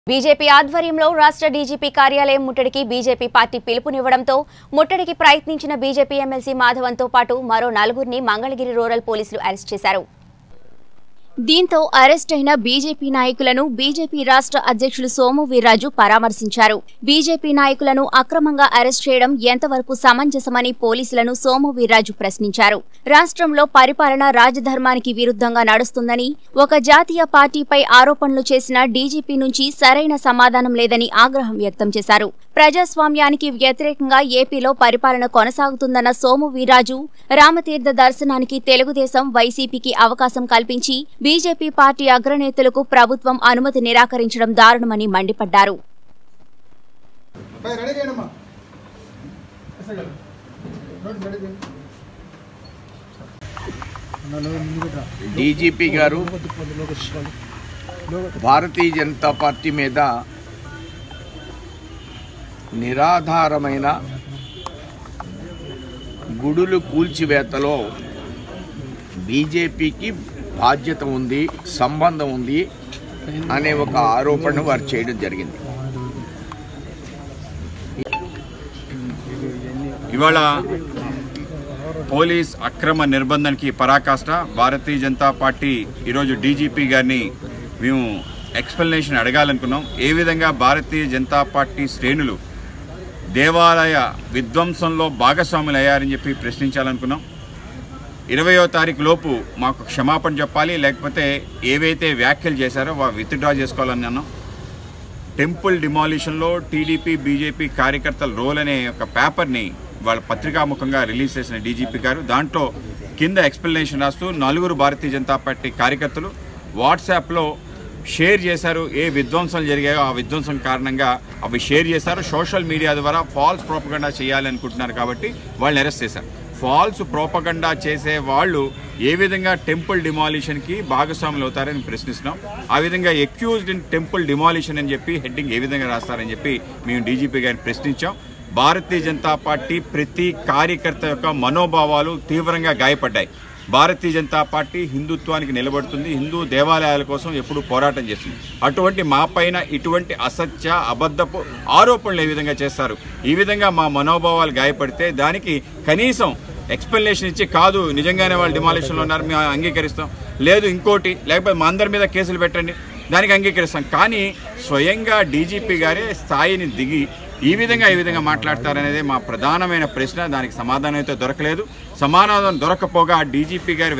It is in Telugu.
బీజేపీ ఆధ్వర్యంలో రాష్ట్ర డీజీపీ కార్యాలయం ముట్టడికి బీజేపీ పార్టీ పిలుపునివ్వడంతో ముట్టడికి ప్రయత్నించిన బీజేపీ ఎమ్మెల్సీ మాధవన్తో పాటు మరో నలుగురిని మంగళగిరి రూరల్ పోలీసులు అరెస్ట్ చేశారు దీంతో అరెస్ట్ అయిన బీజేపీ నాయకులను బీజేపీ రాష్ట్ర అధ్యక్షులు సోము వీర్రాజు పరామర్శించారు బీజేపీ నాయకులను అక్రమంగా అరెస్ట్ చేయడం ఎంతవరకు సమంజసమని పోలీసులను సోము వీర్రాజు ప్రశ్నించారు రాష్ట్రంలో పరిపాలన రాజధర్మానికి విరుద్ధంగా నడుస్తుందని ఒక జాతీయ పార్టీపై ఆరోపణలు చేసిన డీజీపీ నుంచి సరైన సమాధానం లేదని ఆగ్రహం వ్యక్తం చేశారు ప్రజాస్వామ్యానికి వ్యతిరేకంగా ఏపీలో పరిపాలన కొనసాగుతుందన్న సోము వీర్రాజు రామతీర్థ దర్శనానికి తెలుగుదేశం వైసీపీకి అవకాశం కల్పించి బీజేపీ పార్టీ అగ్రనేతలకు ప్రభుత్వం అనుమతి నిరాకరించడం దారుణమని మండిపడ్డారు పై రెడీ చేయండి అమ్మా ఎస్ఐ గారు నోట్ రెడీ చేయండి డీజీపీ గారు భారతీయ జనతా పార్టీ మీద నిరాధారమైన గుడులు కూల్చివేతలో బీజేపీకి బాధ్యత ఉంది సంబంధం ఉంది అనే ఒక ఆరోపణ వారు చేయడం జరిగింది ఇవాళ పోలీస్ అక్రమ నిర్బంధానికి పరాకాష్ట భారతీయ జనతా పార్టీ ఈరోజు డీజీపీ గారిని మేము ఎక్స్ప్లెనేషన్ అడగాలనుకున్నాం ఏ విధంగా భారతీయ జనతా పార్టీ శ్రేణులు దేవాలయ విధ్వంసంలో భాగస్వాములు అయ్యారని చెప్పి ప్రశ్నించాలనుకున్నాం ఇరవయో తారీఖు లోపు మాకు క్షమాపణ చెప్పాలి లేకపోతే ఏవైతే వ్యాఖ్యలు చేశారో వా విత్డ్రా చేసుకోవాలని అన్నాం టెంపుల్ డిమాలిషన్లో టీడీపీ బీజేపీ కార్యకర్తల రోల్ అనే ఒక పేపర్ని వాళ్ళ పత్రికాముఖంగా రిలీజ్ చేసిన డీజీపీ గారు దాంట్లో కింద ఎక్స్ప్లెనేషన్ రాస్తూ నలుగురు భారతీయ జనతా పార్టీ కార్యకర్తలు వాట్సాప్లో షేర్ చేశారు ఏ విధ్వంసాలు జరిగాయో ఆ విధ్వంసం కారణంగా అవి షేర్ చేశారు సోషల్ మీడియా ద్వారా ఫాల్స్ ప్రోపగండా చేయాలి అనుకుంటున్నారు కాబట్టి వాళ్ళని అరెస్ట్ చేశారు ఫాల్స్ ప్రోపగండా చేసే వాళ్ళు ఏ విధంగా టెంపుల్ డిమాలిషన్కి భాగస్వాములు అవుతారని ప్రశ్నిస్తున్నాం ఆ విధంగా ఎక్యూజ్డ్ ఇన్ టెంపుల్ డిమాలిషన్ అని చెప్పి హెడ్డింగ్ ఏ విధంగా రాస్తారని చెప్పి మేము డీజీపీ గారిని ప్రశ్నించాం భారతీయ జనతా పార్టీ ప్రతి కార్యకర్త యొక్క మనోభావాలు తీవ్రంగా గాయపడ్డాయి భారతీయ జనతా పార్టీ హిందుత్వానికి నిలబడుతుంది హిందూ దేవాలయాల కోసం ఎప్పుడు పోరాటం చేస్తుంది అటువంటి మా పైన ఇటువంటి అసత్య అబద్ధపు ఆరోపణలు ఏ విధంగా చేస్తారు ఈ విధంగా మా మనోభావాలు గాయపడితే దానికి కనీసం ఎక్స్ప్లెనేషన్ ఇచ్చి కాదు నిజంగానే వాళ్ళు డిమాలిషన్లో ఉన్నారు మేము అంగీకరిస్తాం లేదు ఇంకోటి లేకపోతే మా అందరి మీద కేసులు పెట్టండి దానికి అంగీకరిస్తాం కానీ స్వయంగా డీజీపీ గారే స్థాయిని దిగి ఈ విధంగా ఈ విధంగా మాట్లాడతారనేదే మా ప్రధానమైన ప్రశ్న దానికి సమాధానం అయితే దొరకలేదు సమాధానం దొరకపోగా డీజీపీ గారి